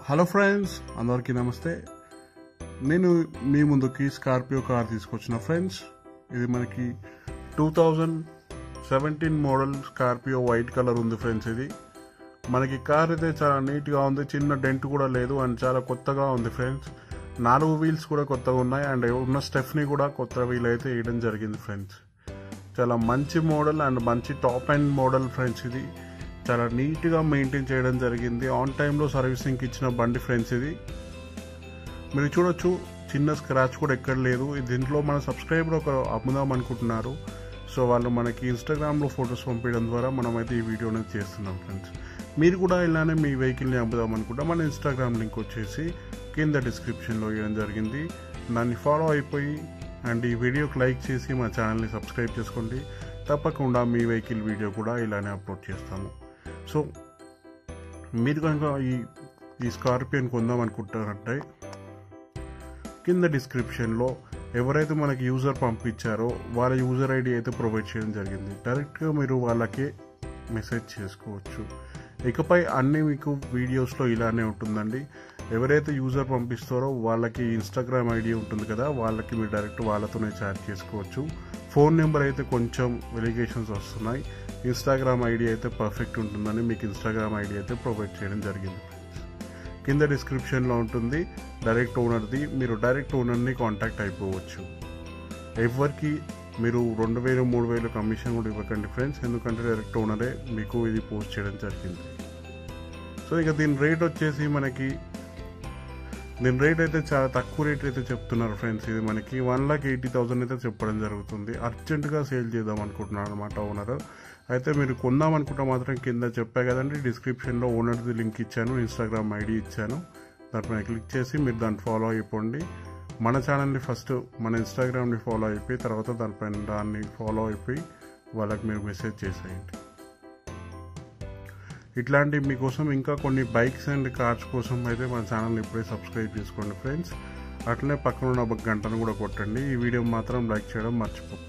hello friends అందరికీ నమస్తే నేను మీ ముందుకి స్కార్పియో కార్ తీసుకొచ్చిన ఫ్రెండ్స్ ఇది మనకి two thousand seventeen model Scorpio white colour ఉంది ఫ్రెండ్స్ ఇది మనకి కార్ అయితే చాలా నీట్గా ఉంది చిన్న డెంట్ కూడా లేదు అండ్ చాలా కొత్తగా ఉంది ఫ్రెండ్స్ నాలుగు వీల్స్ కూడా కొత్తగా ఉన్నాయి అండ్ ఉన్న స్టెఫ్ని కూడా కొత్త వీల్ అయితే వేయడం జరిగింది ఫ్రెండ్స్ చాలా మంచి మోడల్ అండ్ మంచి టాప్ అండ్ మోడల్ ఫ్రెండ్స్ ఇది చాలా నీట్గా మెయింటైన్ చేయడం జరిగింది ఆన్ టైంలో సర్వీసింగ్కి ఇచ్చిన బండి ఫ్రెండ్స్ ఇది మీరు చూడొచ్చు చిన్న స్క్రాచ్ కూడా ఎక్కడ లేదు దీంట్లో మన సబ్స్క్రైబర్ ఒక అమ్ముదాం అనుకుంటున్నారు సో వాళ్ళు మనకి ఇన్స్టాగ్రామ్లో ఫొటోస్ పంపించడం ద్వారా మనమైతే ఈ వీడియో అనేది చేస్తున్నాం ఫ్రెండ్స్ మీరు కూడా ఇలానే మీ వెహికల్ని అమ్ముదాం అనుకుంటే మన ఇన్స్టాగ్రామ్ లింక్ వచ్చేసి కింద డిస్క్రిప్షన్లో ఇవ్వడం జరిగింది దాన్ని ఫాలో అయిపోయి అండ్ ఈ వీడియోకి లైక్ చేసి మా ఛానల్ని సబ్స్క్రైబ్ చేసుకోండి తప్పకుండా మీ వెహికల్ వీడియో కూడా ఇలానే అప్లోడ్ చేస్తాము సో మీరు కనుక ఈ ఈ స్కార్పియోని కొందాం అనుకుంటారంటే కింద డిస్క్రిప్షన్లో ఎవరైతే మనకి యూజర్ పంపించారో వాళ్ళ యూజర్ ఐడి అయితే ప్రొవైడ్ చేయడం జరిగింది డైరెక్ట్గా మీరు వాళ్ళకి మెసేజ్ చేసుకోవచ్చు ఇకపై అన్ని మీకు వీడియోస్లో ఇలానే ఉంటుందండి ఎవరైతే యూజర్ పంపిస్తారో వాళ్ళకి ఇన్స్టాగ్రామ్ ఐడి ఉంటుంది కదా వాళ్ళకి మీరు డైరెక్ట్ వాళ్ళతోనే చాట్ చేసుకోవచ్చు ఫోన్ నెంబర్ అయితే కొంచెం వెలిగేషన్స్ వస్తున్నాయి ఇన్స్టాగ్రామ్ ఐడి అయితే పర్ఫెక్ట్ ఉంటుందని మీకు ఇన్స్టాగ్రామ్ ఐడి అయితే ప్రొవైడ్ చేయడం జరిగింది కింద డిస్క్రిప్షన్లో ఉంటుంది డైరెక్ట్ ఓనర్ది మీరు డైరెక్ట్ ఓనర్ని కాంటాక్ట్ అయిపోవచ్చు ఎవరికి మీరు రెండు వేలు మూడు వేలు కమిషన్ కూడా ఇవ్వకండి ఫ్రెండ్స్ ఎందుకంటే డైరెక్ట్ ఓనరే మీకు ఇది పోస్ట్ చేయడం జరిగింది సో ఇక దీని రేట్ వచ్చేసి మనకి దీని రేట్ అయితే చాలా తక్కువ రేట్ అయితే చెప్తున్నారు ఫ్రెండ్స్ ఇది మనకి వన్ లాక్ ఎయిటీ థౌసండ్ అయితే చెప్పడం జరుగుతుంది అర్జెంటుగా సేల్ చేద్దాం అనుకుంటున్నాను అనమాట ఓనర్ అయితే మీరు కొందాం అనుకుంటే మాత్రం కింద చెప్పా కదండి డిస్క్రిప్షన్లో ఓనర్ది లింక్ ఇచ్చాను ఇన్స్టాగ్రామ్ ఐడి ఇచ్చాను దానిపైన క్లిక్ చేసి మీరు దాన్ని ఫాలో అయిపోండి మన ఛానల్ని ఫస్ట్ మన ఇన్స్టాగ్రామ్ని ఫాలో అయిపోయి తర్వాత దానిపైన దాన్ని ఫాలో అయిపోయి వాళ్ళకి మీరు మెసేజ్ చేసేయండి ఇట్లాంటి మీకోసం ఇంకా కొన్ని బైక్స్ అండ్ కార్స్ కోసం అయితే మన ఛానల్ని ఇప్పుడే సబ్స్క్రైబ్ చేసుకోండి ఫ్రెండ్స్ అట్లనే పక్కన ఉన్న గంటను కూడా కొట్టండి ఈ వీడియో మాత్రం లైక్ చేయడం మర్చిపో